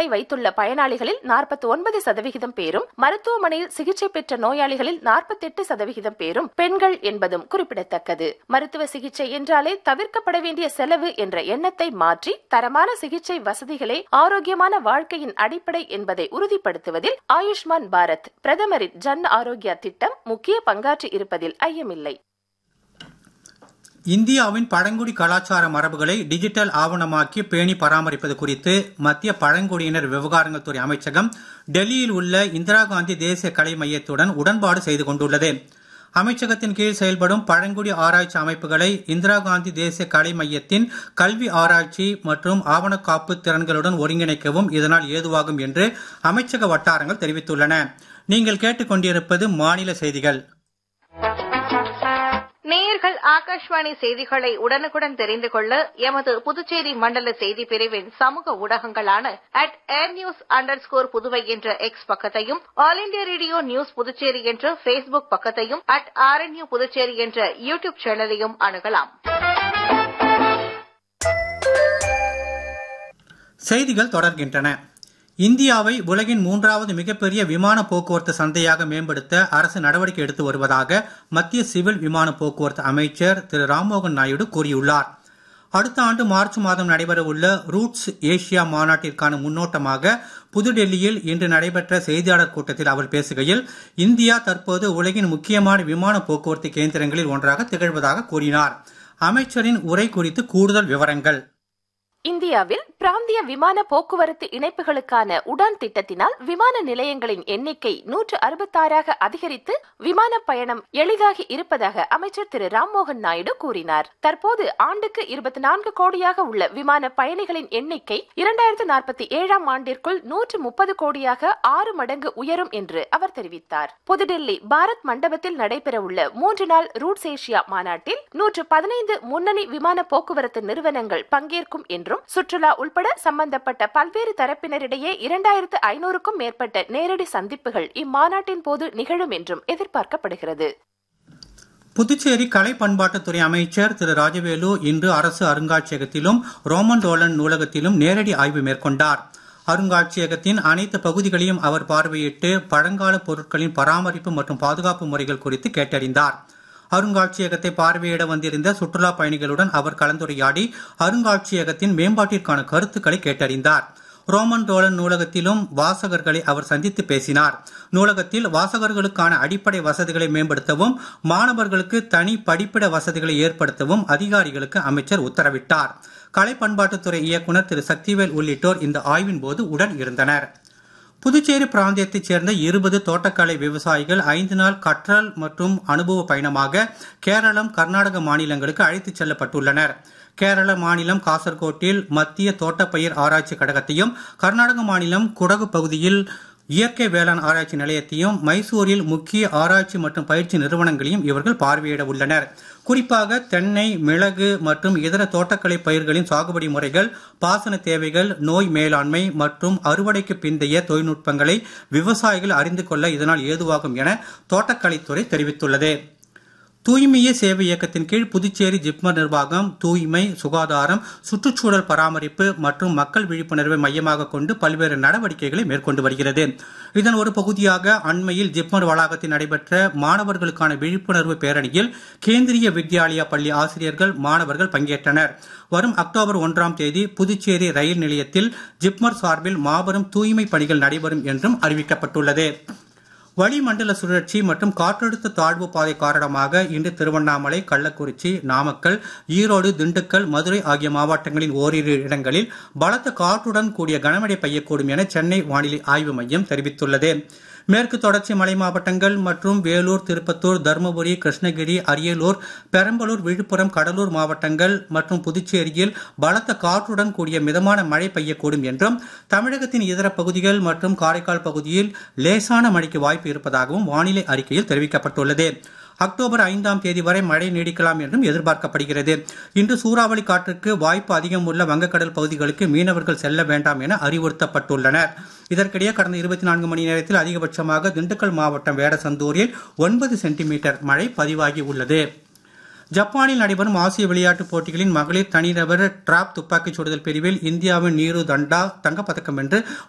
அட்டை வைத்துள்ள பயனாளிகளில் நாற்பத்தி ஒன்பது சதவிகிதம் பேரும் மருத்துவமனையில் சிகிச்சை பெற்ற நோயாளிகளில் நாற்பத்தி எட்டு சதவிகிதம் பேரும் பெண்கள் என்பதும் குறிப்பிடத்தக்கது மருத்துவ சிகிச்சை என்றாலே தவிர்க்கப்பட வேண்டிய செலவு என்ற எண்ணத்தை மாற்றி தரமான சிகிச்சை வசதிகளே ஆரோக்கியமான வாழ்க்கையின் அடிப்படை என்பதை உறுதிப்படுத்துவதில் ஆயுஷ்மான் பாரத் பிரதமரின் ஜன் ஆரோக்கியா திட்டம் முக்கிய பங்காற்றி இருப்பதில் ஐயமில்லை இந்தியாவின் பழங்குடி கலாச்சார மரபுகளை டிஜிட்டல் ஆவணமாக்கி பேணி பராமரிப்பது குறித்து மத்திய பழங்குடியினர் விவகாரங்கள் துறை அமைச்சகம் டெல்லியில் உள்ள இந்திரா காந்தி தேசிய கலை மையத்துடன் உடன்பாடு செய்து கொண்டுள்ளது அமைச்சகத்தின் கீழ் செயல்படும் பழங்குடி ஆராய்ச்சி அமைப்புகளை இந்திரா காந்தி தேசிய கலை மையத்தின் கல்வி ஆராய்ச்சி மற்றும் ஆவணக்காப்பு திறன்களுடன் ஒருங்கிணைக்கவும் இதனால் ஏதுவாகும் என்று அமைச்சக வட்டாரங்கள் தெரிவித்துள்ளன நீங்கள் கேட்டுக்கொண்டிருப்பது மாநில செய்திகள் நேயர்கள் ஆகாஷ்வாணி செய்திகளை உடனுக்குடன் தெரிந்து கொள்ள எமது புதுச்சேரி மண்டல செய்தி பிரிவின் சமூக ஊடகங்களான at air news underscore Puduvai என்ற எக்ஸ் பக்கத்தையும் all India radio news Puducherry என்ற பேஸ்புக் பக்கத்தையும் அட் ஆர்என்யூ புதுச்சேரி என்ற யூ டியூப் சேனலையும் அணுகலாம் செய்திகள் தொடர்கின்றன இந்தியாவை உலகின் மூன்றாவது மிகப்பெரிய விமான போக்குவரத்து சந்தையாக மேம்படுத்த அரசு நடவடிக்கை எடுத்து வருவதாக மத்திய சிவில் விமான போக்குவரத்து அமைச்சர் திரு ராம்மோகன் நாயுடு கூறியுள்ளார் அடுத்த ஆண்டு மார்ச் மாதம் நடைபெறவுள்ள ரூட்ஸ் ஏசியா மாநாட்டிற்கான முன்னோட்டமாக புதுடெல்லியில் இன்று நடைபெற்ற செய்தியாளர் கூட்டத்தில் அவர் பேசுகையில் இந்தியா தற்போது உலகின் முக்கியமான விமான போக்குவரத்து கேந்திரங்களில் ஒன்றாக திகழ்வதாக கூறினார் அமைச்சரின் உரை குறித்து கூடுதல் விவரங்கள் இந்தியாவில் பிராந்திய விமான போக்குவரத்து இணைப்புகளுக்கான உடான் திட்டத்தினால் விமான நிலையங்களின் எண்ணிக்கை நூற்று அறுபத்தாறாக அதிகரித்து விமான பயணம் எளிதாகி இருப்பதாக அமைச்சர் திரு ராம்மோகன் நாயுடு கூறினார் தற்போது ஆண்டுக்கு இருபத்தி நான்கு கோடியாக உள்ள விமான பயணிகளின் எண்ணிக்கை இரண்டாயிரத்து நாற்பத்தி ஏழாம் ஆண்டிற்குள் நூற்று முப்பது கோடியாக ஆறு மடங்கு உயரும் என்று அவர் தெரிவித்தார் புதுடெல்லி பாரத் மண்டபத்தில் நடைபெறவுள்ள மூன்று நாள் ரூட்ஸ் ஏசியா மாநாட்டில் நூற்று பதினைந்து முன்னணி விமான போக்குவரத்து நிறுவனங்கள் பங்கேற்கும் என்றும் என்றும் சுற்றுலா உள்பட சம்பந்தப்பட்ட பல்வேறு தரப்பினரிடையே இரண்டாயிரத்து ஐநூறுக்கும் மேற்பட்ட நேரடி சந்திப்புகள் இம்மாநாட்டின் போது நிகழும் என்றும் எதிர்பார்க்கப்படுகிறது புதுச்சேரி கலை பண்பாட்டுத்துறை அமைச்சர் திரு ராஜவேலு இன்று அரசு அருங்காட்சியகத்திலும் ரோமன் ரோலன் நூலகத்திலும் நேரடி ஆய்வு மேற்கொண்டார் அருங்காட்சியகத்தின் அனைத்து பகுதிகளையும் அவர் பார்வையிட்டு பழங்கால பொருட்களின் பராமரிப்பு மற்றும் பாதுகாப்பு முறைகள் குறித்து கேட்டறிந்தார் அருங்காட்சியகத்தை பார்வையிட வந்திருந்த சுற்றுலா பயணிகளுடன் அவர் கலந்துரையாடி அருங்காட்சியகத்தின் மேம்பாட்டிற்கான கருத்துக்களை கேட்டறிந்தார் ரோமன் ரோலன் நூலகத்திலும் வாசகர்களை அவர் சந்தித்து பேசினார் நூலகத்தில் வாசகர்களுக்கான அடிப்படை வசதிகளை மேம்படுத்தவும் மாணவர்களுக்கு தனி படிப்பிட வசதிகளை ஏற்படுத்தவும் அதிகாரிகளுக்கு அமைச்சர் உத்தரவிட்டார் கலை பண்பாட்டுத்துறை இயக்குநர் திரு சக்திவேல் உள்ளிட்டோர் இந்த ஆய்வின் போது உடன் இருந்தனர் புதுச்சேரி பிராந்தியத்தைச் சேர்ந்த இருபது தோட்டக்கலை விவசாயிகள் ஐந்து நாள் கற்றல் மற்றும் அனுபவ பயணமாக கேரளம் கர்நாடக மாநிலங்களுக்கு அழைத்துச் செல்லப்பட்டுள்ளனர் கேரள மாநிலம் காசர்கோட்டில் மத்திய தோட்டப்பயிர் ஆராய்ச்சி கழகத்தையும் கர்நாடக மாநிலம் குடகு பகுதியில் இயற்கை வேளாண் ஆராய்ச்சி நிலையத்தையும் மைசூரில் முக்கிய ஆராய்ச்சி மற்றும் பயிற்சி நிறுவனங்களையும் இவர்கள் பார்வையிட உள்ளனர் குறிப்பாக தென்னை மிளகு மற்றும் இதர தோட்டக்கலை பயிர்களின் சாகுபடி முறைகள் பாசன தேவைகள் நோய் மேலாண்மை மற்றும் அறுவடைக்கு பிந்தைய தொழில்நுட்பங்களை விவசாயிகள் அறிந்து கொள்ள இதனால் ஏதுவாகும் என தோட்டக்கலைத்துறை தெரிவித்துள்ளது தூய்மையே சேவை இயக்கத்தின் கீழ் புதுச்சேரி ஜிப்மர் நிர்வாகம் தூய்மை சுகாதாரம் சுற்றுச்சூழல் பராமரிப்பு மற்றும் மக்கள் விழிப்புணர்வை மையமாக கொண்டு பல்வேறு நடவடிக்கைகளை மேற்கொண்டு வருகிறது இதன் ஒரு பகுதியாக அண்மையில் ஜிப்மர் வளாகத்தில் நடைபெற்ற மாணவர்களுக்கான விழிப்புணர்வு பேரணியில் கேந்திரிய வித்யாலயா பள்ளி ஆசிரியர்கள் மாணவர்கள் பங்கேற்றனர் வரும் அக்டோபர் ஒன்றாம் தேதி புதுச்சேரி ரயில் நிலையத்தில் ஜிப்மர் சார்பில் மாபெரும் தூய்மை பணிகள் நடைபெறும் என்றும் அறிவிக்கப்பட்டுள்ளது வளிமண்டல சுழற்சி மற்றும் காற்றழுத்த தாழ்வு பாதை காரணமாக இன்று திருவண்ணாமலை கள்ளக்குறிச்சி நாமக்கல் ஈரோடு திண்டுக்கல் மதுரை ஆகிய மாவட்டங்களின் ஓரிரு இடங்களில் பலத்த காற்றுடன் கூடிய கனமழை பெய்யக்கூடும் என சென்னை வானிலை ஆய்வு மையம் தெரிவித்துள்ளது மேற்கு தொடர்ச்சி மலை மாவட்டங்கள் மற்றும் வேலூர் திருப்பத்தூர் தருமபுரி கிருஷ்ணகிரி அரியலூர் பெரம்பலூர் விழுப்புரம் கடலூர் மாவட்டங்கள் மற்றும் புதுச்சேரியில் பலத்த காற்றுடன் கூடிய மிதமான மழை பெய்யக்கூடும் என்றும் தமிழகத்தின் இதர பகுதிகள் மற்றும் காரைக்கால் பகுதியில் லேசான மழைக்கு வாய்ப்பு இருப்பதாகவும் வானிலை அறிக்கையில் தெரிவிக்கப்பட்டுள்ளது அக்டோபர் ஐந்தாம் தேதி வரை மழை நீடிக்கலாம் என்றும் எதிர்பார்க்கப்படுகிறது இன்று சூறாவளி காற்றுக்கு வாய்ப்பு அதிகம் உள்ள வங்கக்கடல் பகுதிகளுக்கு மீனவர்கள் செல்ல வேண்டாம் என அறிவுறுத்தப்பட்டுள்ளனர் இதற்கிடையே கடந்த இருபத்தி நான்கு மணி நேரத்தில் அதிகபட்சமாக திண்டுக்கல் மாவட்டம் வேடசந்தூரில் ஒன்பது சென்டிமீட்டர் மழை பதிவாகி உள்ளது ஜப்பானில் நடைபெறும் ஆசிய விளையாட்டுப் போட்டிகளின் மகளிர் தனிநபர் டிராப் துப்பாக்கிச் சுடுதல் பிரிவில் இந்தியாவின் நீரு தண்டா தங்கப்பதக்கம் வென்று